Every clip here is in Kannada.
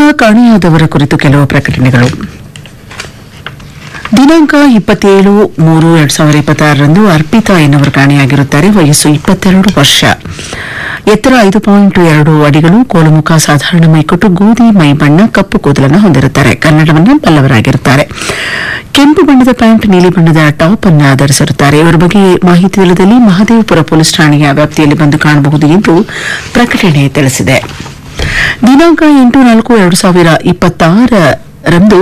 ಕಾಣೆಯಾದವರ ಕುರಿತು ಕೆಲವು ಪ್ರಕಟಣೆಗಳು ದಿನಾಂಕ ಇಪ್ಪತ್ತೇಳು ಮೂರು ಎರಡ್ ಸಾವಿರದ ಇಪ್ಪತ್ತಾರರಂದು ಅರ್ಪಿತಾ ಎನ್ನುವರು ಕಾಣೆಯಾಗಿರುತ್ತಾರೆ ವಯಸ್ಸು ಇಪ್ಪತ್ತೆರಡು ವರ್ಷ ಎತ್ತರ ಐದು ಪಾಯಿಂಟ್ ಎರಡು ಅಡಿಗಳು ಕೋಲುಮುಖ ಸಾಧಾರಣ ಮೈಕಟ್ಟು ಗೋಧಿ ಮೈ ಬಣ್ಣ ಕಪ್ಪು ಕೂದಲನ್ನು ಹೊಂದಿರುತ್ತಾರೆ ಕನ್ನಡವನ್ನು ಬಲ್ಲವರಾಗಿರುತ್ತಾರೆ ಕೆಂಪು ಬಣ್ಣದ ಪ್ಯಾಂಟ್ ನೀಲಿ ಬಣ್ಣದ ಟಾಪ್ ಅನ್ನು ಧರಿಸಿರುತ್ತಾರೆ ಇವರ ಬಗ್ಗೆ ಮಾಹಿತಿ ತಿಳಿದಲ್ಲಿ ಮಹದೇವಪುರ ಪೊಲೀಸ್ ಠಾಣೆಯ ವ್ಯಾಪ್ತಿಯಲ್ಲಿ ಬಂದು ಕಾಣಬಹುದು ಎಂದು ಪ್ರಕಟಣೆ ತಿಳಿಸಿದೆ ದಿನಾಂಕ ಎಂಟು ನಾಲ್ಕು ಎರಡು ಸಾವಿರ ಇಪ್ಪತ್ತಾರರಂದು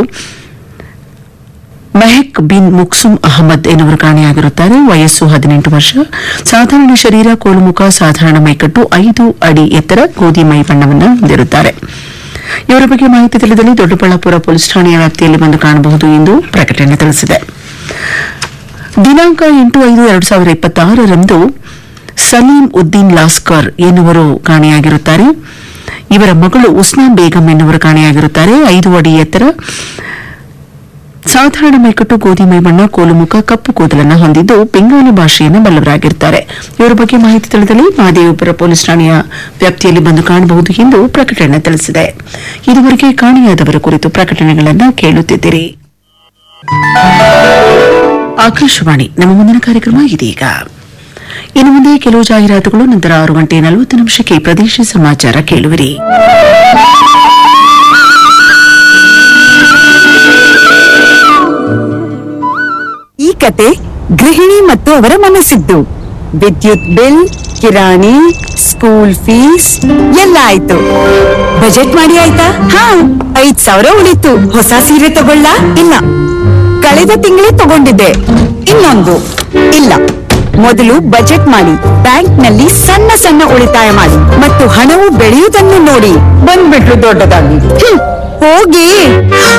ಮೆಹಕ್ ಬಿನ್ ಮುಕ್ಸುಮ್ ಅಹಮದ್ ಎನ್ನುವರು ಕಾಣೆಯಾಗಿರುತ್ತಾರೆ ವಯಸ್ಸು ಹದಿನೆಂಟು ವರ್ಷ ಸಾಧಾರಣ ಶರೀರ ಕೋಲುಮುಖ ಸಾಧಾರಣ ಮೈಕಟ್ಟು ಐದು ಅಡಿ ಎತ್ತರ ಗೋಧಿ ಮೈ ಬಣ್ಣವನ್ನು ಹೊಂದಿರುತ್ತಾರೆ ಇವರ ಬಗ್ಗೆ ಮಾಹಿತಿ ತಿಳಿದಲ್ಲಿ ದೊಡ್ಡಬಳ್ಳಾಪುರ ಪೊಲೀಸ್ ಠಾಣೆಯ ವ್ಯಾಪ್ತಿಯಲ್ಲಿ ಬಂದು ಕಾಣಬಹುದು ಎಂದು ಪ್ರಕಟಣೆ ತಿಳಿಸಿದೆ ದಿನಾಂಕ ಎಂಟು ಐದು ಎರಡು ಸಾವಿರದ ಇಪ್ಪತ್ತಾರರಂದು ಸಲೀಂ ಉದ್ದೀನ್ ಲಾಸ್ಕರ್ ಎನ್ನುವರು ಕಾಣೆಯಾಗಿರುತ್ತಾರೆ ಇವರ ಮಗಳು ಉಸ್ನಾ ಬೇಗಂ ಎನ್ನುವರು ಕಾಣೆಯಾಗಿರುತ್ತಾರೆ ಐದು ಅಡಿ ಎತ್ತರ ಸಾಧಾರಣ ಮೈಕಟ್ಟು ಗೋಧಿ ಮೈಬಣ್ಣ ಕೋಲುಮುಖ ಕಪ್ಪು ಕೂದಲನ್ನು ಹೊಂದಿದ್ದು ಬೆಂಗಾಲಿ ಭಾಷೆಯನ್ನು ಬಲ್ಲವರಾಗಿರುತ್ತಾರೆ ಇವರ ಬಗ್ಗೆ ಮಾಹಿತಿ ತಿಳಿದಲ್ಲಿ ಮಹದೇವಪುರ ಪೊಲೀಸ್ ಠಾಣೆಯ ವ್ಯಾಪ್ತಿಯಲ್ಲಿ ಬಂದು ಕಾಣಬಹುದು ಎಂದು ಪ್ರಕಟಣೆ ತಿಳಿಸಿದೆ ಇದುವರೆಗೆ ಕಾಣೆಯಾದವರ ಕುರಿತು ಪ್ರಕಟಣೆಗಳನ್ನು ಕೇಳುತ್ತಿದ್ದೀರಿ ಆಕಾಶವಾಣಿ ನಮ್ಮ ಮುಂದಿನ ಕಾರ್ಯಕ್ರಮ ಇದೀಗ ಇನ್ನು ಮುಂದೆ ಕೆಲವು ಜಾಹೀರಾತುಗಳು ನಂತರ ಆರು ಗಂಟೆ ನಲವತ್ತು ನಿಮಿಷಕ್ಕೆ ಪ್ರದೇಶ ಸಮಾಚಾರ ಕೇಳುವಿರಿ ಈ ಕತೆ ಗೃಹಿಣಿ ಮತ್ತು ಅವರ ಮನಸ್ಸಿದ್ದು ವಿದ್ಯುತ್ ಬಿಲ್ ಕಿರಾಣಿ ಸ್ಕೂಲ್ ಫೀಸ್ ಎಲ್ಲ ಆಯ್ತು ಬಜೆಟ್ ಮಾಡಿ ಆಯ್ತಾ ಹಾ ಐದ್ ಸಾವಿರ ಉಳಿತು ಹೊಸ ಸೀರೆ ತಗೊಳ್ಳ ಇಲ್ಲ ಕಳೆದ ತಿಂಗಳೇ ತಗೊಂಡಿದ್ದೆ ಇನ್ನೊಂದು ಇಲ್ಲ ಮೊದಲು ಬಜೆಟ್ ಮಾಡಿ ಬ್ಯಾಂಕ್ ನಲ್ಲಿ ಸಣ್ಣ ಸಣ್ಣ ಉಳಿತಾಯ ಮಾಡಿ ಮತ್ತು ಹಣವು ಬೆಳೆಯುವುದನ್ನು ನೋಡಿ ಬಂದ್ಬಿಟ್ಲು ದೊಡ್ಡದಾಗಿ ಹ್ಮ್, ಹೋಗಿ